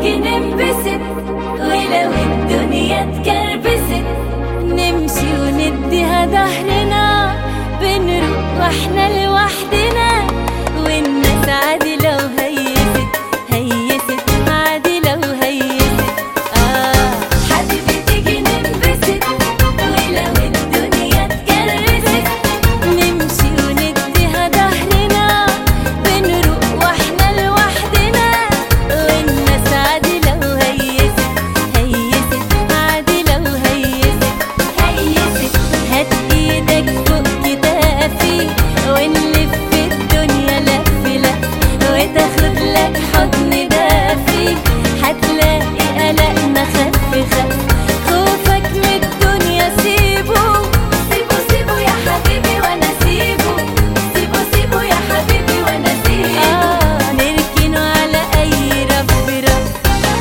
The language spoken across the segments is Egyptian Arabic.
تيجي ننبسط ولو الدنيا اتكربست نمشي ونديها ظهرنا بنروح واحنا لوحدنا والناس عادي لو هيست هيست عادي لو هيست آه حبيبي تيجي ننبسط ولو الدنيا اتكرست نمشي ونديها ظهرنا بنروح واحنا لوحدنا والناس عادي لو هيست هيست عادي لو هيست هيست هات ايدك فوق كتافي ونلف الدنيا لف لف وتاخد لك حضن دافي هتلاقي قلقنا خف خف خوفك من الدنيا سيبه سيبه سيبه يا حبيبي وانا سيبه سيبه سيبه يا حبيبي وانا سيبه آه نركنه على اي رف رف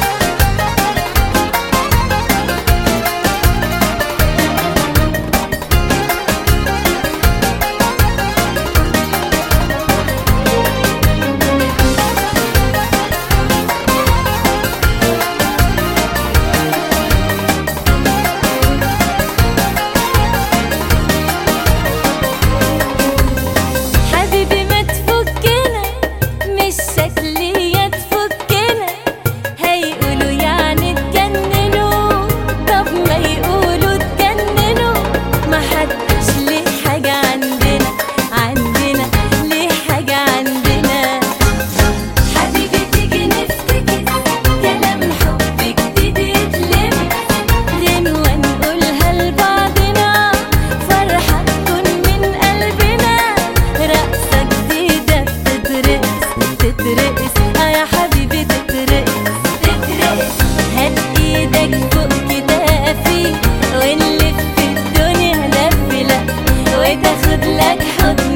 حبيبي ما تفكنا مش شكلية تفكنا هيقولوا يعني اتجننوا طب ما يقولوا اتجننوا ما حدش ليه حاجة عندنا عندنا ليه حاجة عندنا حبيبي تيجي نفتكر كلام حب جديد يتلمس غنوة نقولها لبعضنا فرحة تكون من قلبنا رقصة جديدة بتترقص تترقص اه يا حبيبي تترقص تترقص هات ايدك فوق كتافي ونلف الدنيا لف لف وتاخد لك حضن